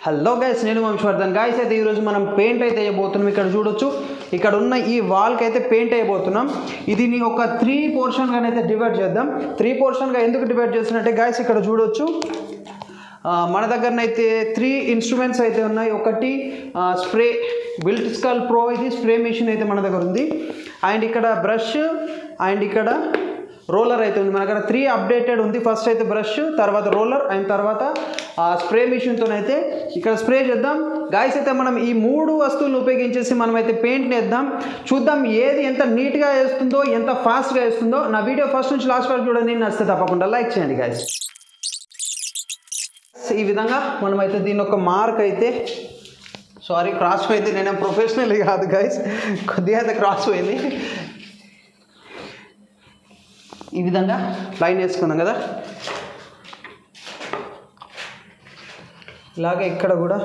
Hello guys నేను వంశవర్ధన్ guys అయితే ఈరోజు మనం పెయింట్ అయితే వేయబోతున్నాం ఇక్కడ చూడొచ్చు ఇక్కడ ఉన్న ఈ వాల్కి అయితే పెయింట్ వేయబోతున్నాం ఇది నీ ఒక త్రీ పోర్షన్గా అయితే డివైడ్ చేద్దాం త్రీ పోర్షన్గా ఎందుకు డివైడ్ చేస్తున్నట్టే గాయస్ ఇక్కడ చూడొచ్చు ఆ, మన దగ్గరనైతే త్రీ ఇన్స్ట్రుమెంట్స్ అయితే ఉన్నాయి ఒకటి స్ప్రే బిల్ట్ స్కల్ ప్రో ఇది స్ప్రే మెషిన్ అయితే మన దగ్గర ఉంది అండ్ ఇక్కడ బ్రష్ అండ్ ఇక్కడ రోలర్ అయితే ఉంది మన దగ్గర త్రీ అప్డేటెడ్ ఉంది ఫస్ట్ అయితే బ్రష్ తర్వాత రోలర్ అండ్ తర్వాత స్ప్రే మిషన్తో అయితే ఇక్కడ స్ప్రే చేద్దాం గాయస్ అయితే మనం ఈ మూడు వస్తువులు ఉపయోగించేసి మనం అయితే పెయింట్ని వేద్దాం చూద్దాం ఏది ఎంత నీట్గా వేస్తుందో ఎంత ఫాస్ట్గా వేస్తుందో నా వీడియో ఫస్ట్ నుంచి లాస్ట్ వరకు చూడండి నచ్చితే తప్పకుండా లైక్ చేయండి గాయస్ ఈ విధంగా మనమైతే దీని ఒక మార్క్ అయితే సారీ క్రాస్ పోయింది నేనేం ప్రొఫెషనల్ కాదు గైస్ కొద్దిగా అయితే క్రాస్ పోయింది ఈ విధంగా లైన్ వేసుకున్నాం కదా ఇలాగే ఇక్కడ కూడా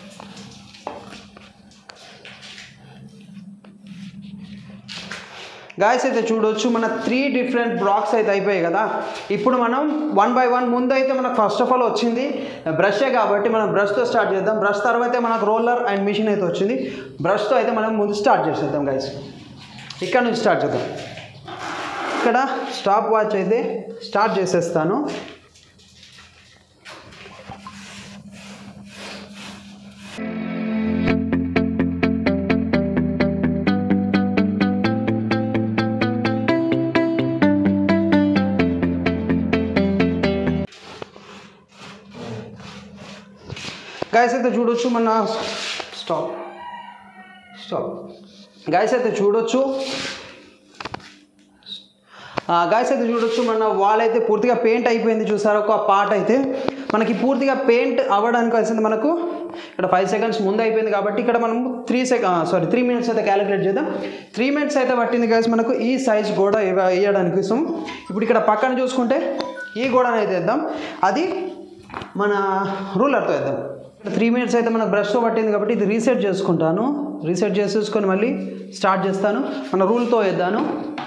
గాయస్ అయితే చూడొచ్చు మన త్రీ డిఫరెంట్ బ్లాక్స్ అయితే అయిపోయాయి కదా ఇప్పుడు మనం వన్ బై వన్ ముందు అయితే మనకు ఫస్ట్ ఆఫ్ ఆల్ వచ్చింది బ్రషే కాబట్టి మనం బ్రష్తో స్టార్ట్ చేద్దాం బ్రష్ తర్వాత మనకు రోలర్ అండ్ మిషన్ అయితే వచ్చింది బ్రష్తో అయితే మనం ముందు స్టార్ట్ చేసేద్దాం గాయస్ ఇక్కడ నుంచి స్టార్ట్ చేద్దాం ఇక్కడ స్టాప్ వాచ్ అయితే స్టార్ట్ చేసేస్తాను గాయస్ అయితే చూడొచ్చు మన స్టాప్ స్టాప్ గాయస్ అయితే చూడొచ్చు గాయస్ అయితే చూడొచ్చు మన వాల్ అయితే పూర్తిగా పెయింట్ అయిపోయింది చూసారు ఒక పార్ట్ అయితే మనకి పూర్తిగా పెయింట్ అవ్వడానికి వచ్చింది మనకు ఇక్కడ ఫైవ్ సెకండ్స్ ముందు అయిపోయింది కాబట్టి ఇక్కడ మనం three sec sorry three minutes అయితే క్యాలిక్యులేట్ చేద్దాం త్రీ మినిట్స్ అయితే పట్టింది గాయస్ మనకు ఈ సైజ్ గోడ ఇవ- వేయడానికి కోసం ఇప్పుడు ఇక్కడ పక్కన చూసుకుంటే ఈ గోడను అయితే వేద్దాం అది మన రూలర్తో వేద్దాం త్రీ మినిట్స్ అయితే మనకు బ్రష్తో పట్టింది కాబట్టి ఇది రీసెట్ చేసుకుంటాను రీసెట్ చేసేసుకొని మళ్ళీ స్టార్ట్ చేస్తాను మన రూల్తో వేద్దాను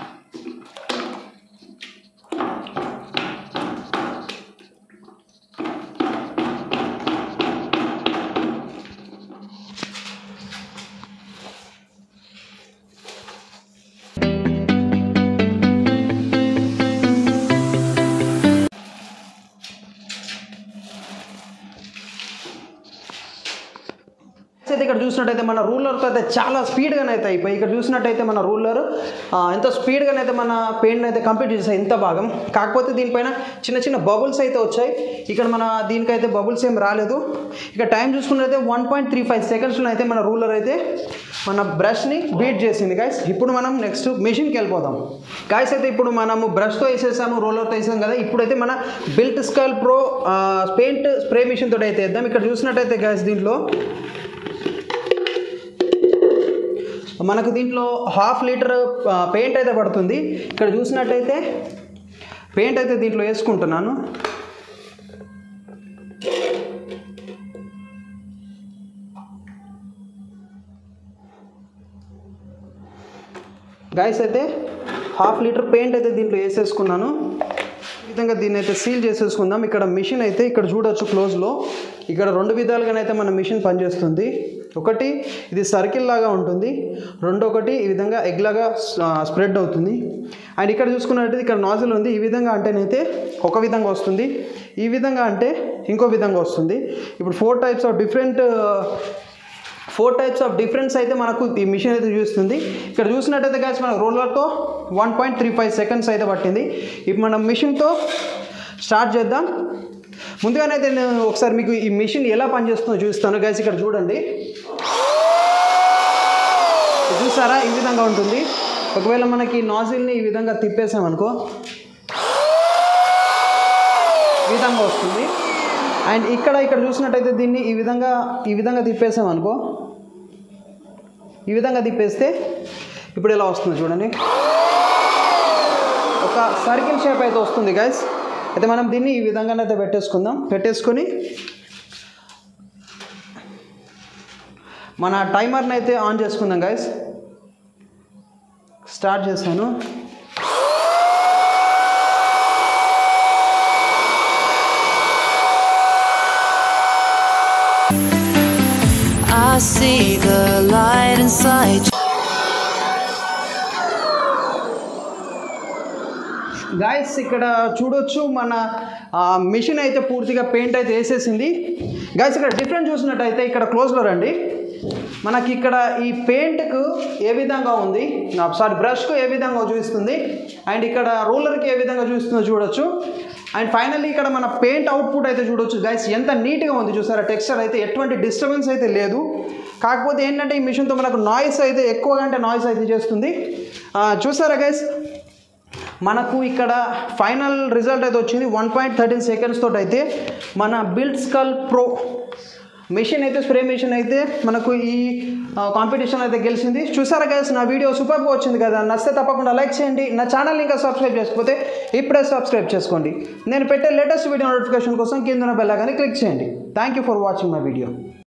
అయితే ఇక్కడ చూసినట్టయితే మన రూలర్తో అయితే చాలా స్పీడ్గానే అయితే అయిపోయి ఇక్కడ చూసినట్టయితే మన రూలర్ ఎంత స్పీడ్గానే అయితే మన పెయింట్ అయితే కంప్లీట్ చేసాయి ఇంత భాగం కాకపోతే దీనిపైన చిన్న చిన్న బబుల్స్ అయితే వచ్చాయి ఇక్కడ మన దీనికైతే బబుల్స్ ఏం రాలేదు ఇక టైం చూసుకున్నట్టయితే వన్ పాయింట్ త్రీ ఫైవ్ సెకండ్స్లో అయితే మన రూలర్ అయితే మన బ్రష్ని బీట్ చేసింది గాయస్ ఇప్పుడు మనం నెక్స్ట్ మెషిన్కి వెళ్ళిపోదాం గాయస్ అయితే ఇప్పుడు మనము బ్రష్తో వేసేసాము రోలర్తో వేసాం కదా ఇప్పుడైతే మన built skull pro paint spray machine తోటి అయితే వేద్దాం ఇక్కడ చూసినట్టయితే గాయస్ దీంట్లో మనకు దీంట్లో హాఫ్ లీటర్ పెయింట్ అయితే పడుతుంది ఇక్కడ చూసినట్టయితే పెయింట్ అయితే దీంట్లో వేసుకుంటున్నాను గాయస్ అయితే హాఫ్ లీటర్ పెయింట్ అయితే దీంట్లో వేసేసుకున్నాను ఈ విధంగా దీన్ని అయితే సీల్ చేసేసుకుందాం ఇక్కడ మిషన్ అయితే ఇక్కడ చూడొచ్చు క్లోజ్లో ఇక్కడ రెండు విధాలుగానైతే మన మిషన్ పనిచేస్తుంది ఒకటి ఇది సర్కిల్ లాగా ఉంటుంది రెండొకటి ఈ విధంగా ఎగ్ లాగా స్ప్రెడ్ అవుతుంది అండ్ ఇక్కడ చూసుకున్నట్టయితే ఇక్కడ నాజిల్ ఉంది ఈ విధంగా అంటేనైతే ఒక విధంగా వస్తుంది ఈ విధంగా అంటే ఇంకో విధంగా వస్తుంది ఇప్పుడు four types of different four types of difference అయితే మనకు ఈ మిషన్ అయితే చూస్తుంది ఇక్కడ చూసినట్టయితే గాయస్ మన రోలర్తో one point three five seconds అయితే పట్టింది ఇప్పుడు మనం మిషన్తో స్టార్ట్ చేద్దాం ముందుగానైతే నేను ఒకసారి మీకు ఈ మిషన్ ఎలా పనిచేస్తుందో చూస్తాను గైస్ ఇక్కడ చూడండి ఇది చూసారా ఈ విధంగా ఉంటుంది ఒకవేళ మనకి నాజిల్ని ఈ విధంగా తిప్పేసామనుకో ఈ విధంగా వస్తుంది అండ్ ఇక్కడ ఇక్కడ చూసినట్టయితే దీన్ని ఈ విధంగా ఈ విధంగా తిప్పేసామనుకో ఈ విధంగా తిప్పేస్తే ఇప్పుడు ఎలా వస్తుంది చూడండి ఒక సర్కిల్ షేప్ అయితే వస్తుంది గైస్ అయితే మనం దీన్ని ఈ విధంగానైతే పెట్టేసుకుందాం పెట్టేసుకొని మన టైమర్ని అయితే ఆన్ చేసుకుందాం గైస్ స్టార్ట్ చేశాను see the light inside you. Guys ఇక్కడ చూడొచ్చు మన మిషన్ అయితే పూర్తిగా పెయింట్ అయితే వేసేసింది గాయస్ ఇక్కడ డిఫరెంట్ చూసినట్టయితే ఇక్కడ క్లోజ్లో రండి మనకి ఇక్కడ ఈ పెయింట్కు ఏ విధంగా ఉంది సారీ బ్రష్కు ఏ విధంగా చూపిస్తుంది అండ్ ఇక్కడ రూలర్కి ఏ విధంగా చూపిస్తుందో చూడొచ్చు అండ్ ఫైనల్లీ ఇక్కడ మన పెయింట్ అవుట్పుట్ అయితే చూడొచ్చు గైస్ ఎంత నీట్గా ఉంది చూసారా టెక్స్చర్ అయితే ఎటువంటి డిస్టర్బెన్స్ అయితే లేదు కాకపోతే ఏంటంటే ఈ మిషన్తో మనకు నాయిస్ అయితే ఎక్కువగా అంటే నాయిస్ అయితే చేస్తుంది ఆ, చూసారా గైస్ మనకు ఇక్కడ ఫైనల్ రిజల్ట్ అయితే వచ్చింది వన్ పాయింట్ థర్టీన్ సెకండ్స్ తోటి అయితే మన బిల్డ్ స్కల్ ప్రో మిషన్ అయితే స్ప్రే మిషన్ అయితే మనకు ఈ కాంపిటీషన్ అయితే గెలిచింది చూసారా గైస్ నా వీడియో సూపర్గా వచ్చింది కదా నచ్చితే తప్పకుండా లైక్ చేయండి నా ఛానల్ ఇంకా సబ్స్క్రైబ్ చేసుకోకపోతే ఇప్పుడే సబ్స్క్రైబ్ చేసుకోండి నేను పెట్టే లేటెస్ట్ వీడియో నోటిఫికేషన్ కోసం కింద బెల్ కానీ క్లిక్ చేయండి thank you for watching my video